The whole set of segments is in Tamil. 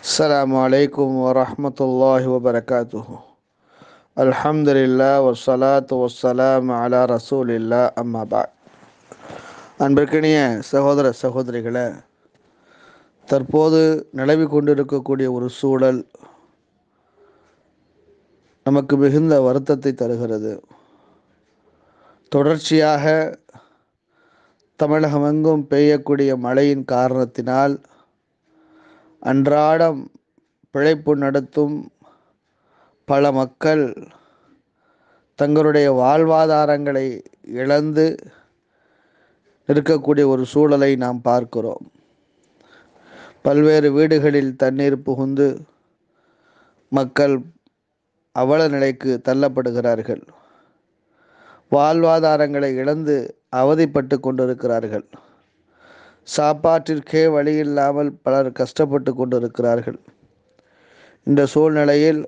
السلام عليكم ورحمة الله وبركاته الحمد لله والصلاة والسلام على رسول الله أما بعد அன்பிற்கினிய சகோதர சகோதரிகளே தற்போது நிலவி கொண்டிருக்கக்கூடிய ஒரு சூழல் நமக்கு மிகுந்த வருத்தத்தை தருகிறது தொடர்ச்சியாக தமிழகமெங்கும் பெய்யக்கூடிய மழையின் காரணத்தினால் அன்றாடம் பிழைப்பு நடத்தும் பல மக்கள் தங்களுடைய வாழ்வாதாரங்களை இழந்து இருக்கக்கூடிய ஒரு சூழலை நாம் பார்க்கிறோம் பல்வேறு வீடுகளில் தண்ணீர் புகுந்து மக்கள் அவல நிலைக்கு தள்ளப்படுகிறார்கள் வாழ்வாதாரங்களை இழந்து அவதிப்பட்டு கொண்டிருக்கிறார்கள் சாப்பாட்டிற்கே வழி இல்லாமல் பலர் கஷ்டப்பட்டு கொண்டிருக்கிறார்கள் இந்த சூழ்நிலையில்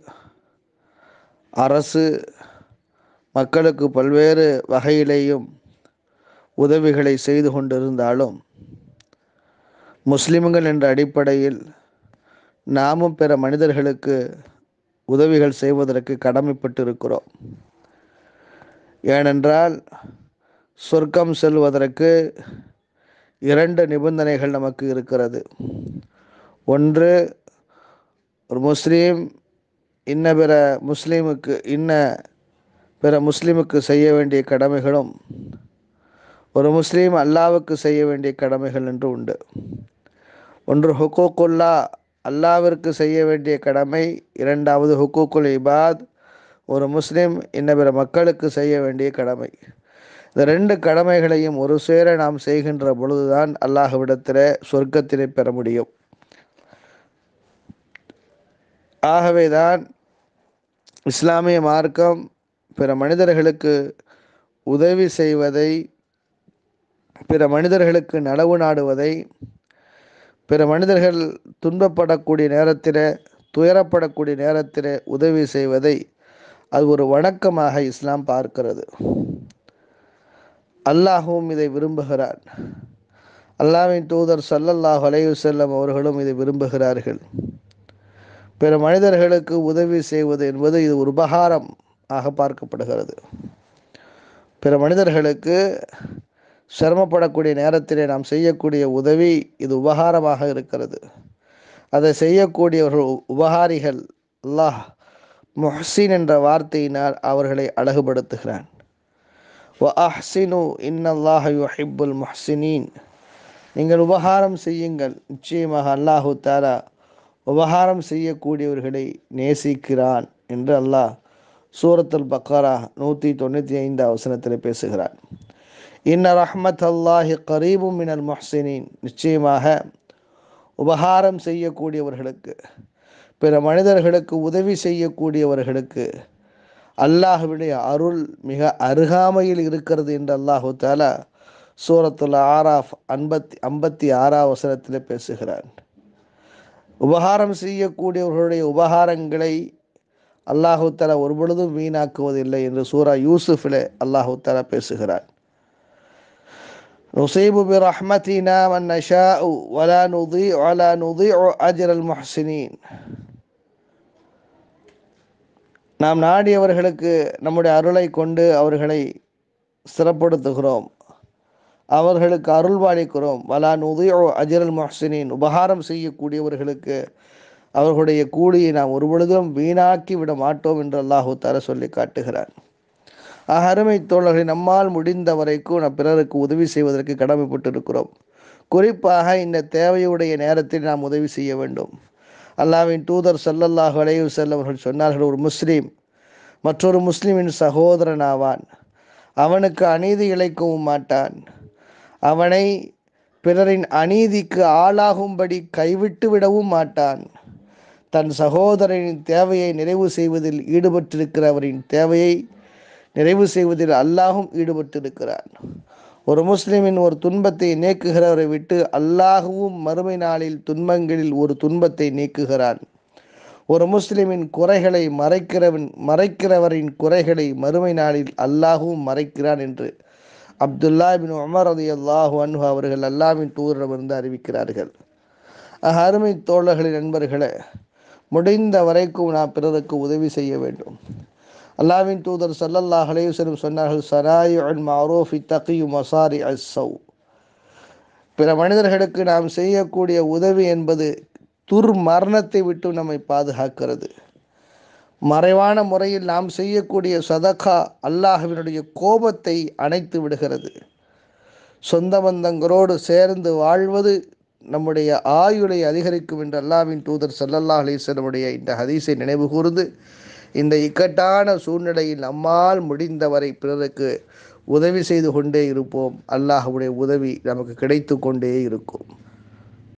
அரசு மக்களுக்கு பல்வேறு வகையிலேயும் உதவிகளை செய்து கொண்டிருந்தாலும் முஸ்லிம்கள் என்ற அடிப்படையில் நாமும் பிற மனிதர்களுக்கு உதவிகள் செய்வதற்கு கடமைப்பட்டு இருக்கிறோம் ஏனென்றால் சொர்க்கம் செல்வதற்கு இரண்டு நிபந்தனைகள் நமக்கு இருக்கிறது ஒன்று ஒரு முஸ்லீம் இன்ன பிற முஸ்லீமுக்கு இன்ன பிற முஸ்லீமுக்கு செய்ய வேண்டிய கடமைகளும் ஒரு முஸ்லீம் அல்லாவுக்கு செய்ய வேண்டிய கடமைகள் என்று உண்டு ஒன்று ஹுக்கூக்குல்லா அல்லாவிற்கு செய்ய வேண்டிய கடமை இரண்டாவது ஹுக்கூக்குல் இபாத் ஒரு முஸ்லீம் இன்ன பிற மக்களுக்கு செய்ய வேண்டிய கடமை இந்த ரெண்டு கடமைகளையும் ஒரு சேர நாம் செய்கின்ற பொழுதுதான் அல்லாஹ்விடத்தில் சொர்க்கத்தினை பெற முடியும் ஆகவேதான் இஸ்லாமிய மார்க்கம் பிற மனிதர்களுக்கு உதவி செய்வதை பிற மனிதர்களுக்கு நலவு நாடுவதை பிற மனிதர்கள் துன்பப்படக்கூடிய நேரத்தில் துயரப்படக்கூடிய நேரத்தில் உதவி செய்வதை அது ஒரு வணக்கமாக இஸ்லாம் பார்க்கிறது அல்லாஹும் இதை விரும்புகிறார் அல்லாவின் தூதர் சல்லல்லாஹ் அலையு செல்லம் அவர்களும் இதை விரும்புகிறார்கள் பிற மனிதர்களுக்கு உதவி செய்வது என்பது இது ஒரு உபகாரம் ஆக பார்க்கப்படுகிறது பிற மனிதர்களுக்கு சிரமப்படக்கூடிய நேரத்திலே நாம் செய்யக்கூடிய உதவி இது உபகாரமாக இருக்கிறது அதை செய்யக்கூடியவர்கள் உபகாரிகள் அல்லாஹ் முஹ்சின் என்ற வார்த்தையினால் அவர்களை அழகுபடுத்துகிறான் வ அஹ்சினு இன்னல்லாஹ யுஹிப்புல் முஹ்சினீன் நீங்கள் உபகாரம் செய்யுங்கள் நிச்சயமாக அல்லாஹு தாலா உபகாரம் செய்யக்கூடியவர்களை நேசிக்கிறான் என்று அல்லாஹ் சூரத்துல் பக்காரா நூற்றி தொண்ணூற்றி ஐந்து அவசரத்தில் பேசுகிறான் இன்ன ரஹ்மத் அல்லாஹி கரீபும் மினல் முஹ்சினின் நிச்சயமாக உபகாரம் செய்யக்கூடியவர்களுக்கு பிற மனிதர்களுக்கு உதவி செய்யக்கூடியவர்களுக்கு அல்லாஹுடைய அருள் மிக அருகாமையில் இருக்கிறது என்று அல்லாஹு தாலா சூரத்துல் ஆராஃப் ஐம்பத்தி ஐம்பத்தி ஆறாம் வசனத்தில் பேசுகிறான் உபகாரம் செய்யக்கூடியவர்களுடைய உபகாரங்களை அல்லாஹு தாலா ஒரு பொழுதும் வீணாக்குவதில்லை என்று சூரா யூசுஃபில் அல்லாஹு தாலா பேசுகிறான் نصيب برحمتنا من نشاء ولا نضيع ولا نضيع أجر المحسنين நாம் நாடியவர்களுக்கு நம்முடைய அருளை கொண்டு அவர்களை சிறப்படுத்துகிறோம் அவர்களுக்கு அருள் பாலிக்கிறோம் வலா நுதியோ அஜரல் மொஹசினின் உபகாரம் செய்யக்கூடியவர்களுக்கு அவர்களுடைய கூலியை நாம் ஒருபொழுதும் வீணாக்கி விட மாட்டோம் என்று அல்லாஹு தர சொல்லி காட்டுகிறான் ஆக அருமை தோழர்களை நம்மால் முடிந்த வரைக்கும் நம் பிறருக்கு உதவி செய்வதற்கு கடமைப்பட்டு இருக்கிறோம் குறிப்பாக இந்த தேவையுடைய நேரத்தில் நாம் உதவி செய்ய வேண்டும் அல்லாவின் தூதர் சல்லல்லாஹ் அலையு செல்லவர்கள் சொன்னார்கள் ஒரு முஸ்லீம் மற்றொரு முஸ்லீமின் சகோதரன் ஆவான் அவனுக்கு அநீதி இழைக்கவும் மாட்டான் அவனை பிறரின் அநீதிக்கு ஆளாகும்படி கைவிட்டு விடவும் மாட்டான் தன் சகோதரனின் தேவையை நிறைவு செய்வதில் ஈடுபட்டிருக்கிறவரின் தேவையை நிறைவு செய்வதில் அல்லாஹும் ஈடுபட்டிருக்கிறான் ஒரு முஸ்லிமின் ஒரு துன்பத்தை நீக்குகிறவரை விட்டு அல்லாஹுவும் மறுமை நாளில் துன்பங்களில் ஒரு துன்பத்தை நீக்குகிறான் ஒரு முஸ்லிமின் குறைகளை மறைக்கிறவன் மறைக்கிறவரின் குறைகளை மறுமை நாளில் அல்லாஹுவும் மறைக்கிறான் என்று அப்துல்லா பின் உமர் அதி அல்லாஹு அன்ஹு அவர்கள் அல்லாவின் தூரிடமிருந்து அறிவிக்கிறார்கள் அருமை தோழர்களின் நண்பர்களே முடிந்த வரைக்கும் நாம் பிறருக்கு உதவி செய்ய வேண்டும் அல்லாவின் தூதர் சல்லல்லாஹ் அலையுசலம் சொன்னார்கள் சராயுல் மாரூஃபி தகியு மசாரி அஸ்ஸவ் பிற மனிதர்களுக்கு நாம் செய்யக்கூடிய உதவி என்பது துர்மரணத்தை விட்டு நம்மை பாதுகாக்கிறது மறைவான முறையில் நாம் செய்யக்கூடிய சதகா அல்லாஹுவினுடைய கோபத்தை அணைத்து விடுகிறது சொந்த பந்தங்களோடு சேர்ந்து வாழ்வது நம்முடைய ஆயுளை அதிகரிக்கும் என்று அல்லாவின் தூதர் சல்லல்லா அலிஸ்லமுடைய இந்த ஹதீஸை நினைவு கூர்ந்து இந்த இக்கட்டான சூழ்நிலையில் நம்மால் முடிந்தவரை பிறருக்கு உதவி செய்து கொண்டே இருப்போம் அல்லாஹுடைய உதவி நமக்கு கிடைத்து கொண்டே இருக்கும்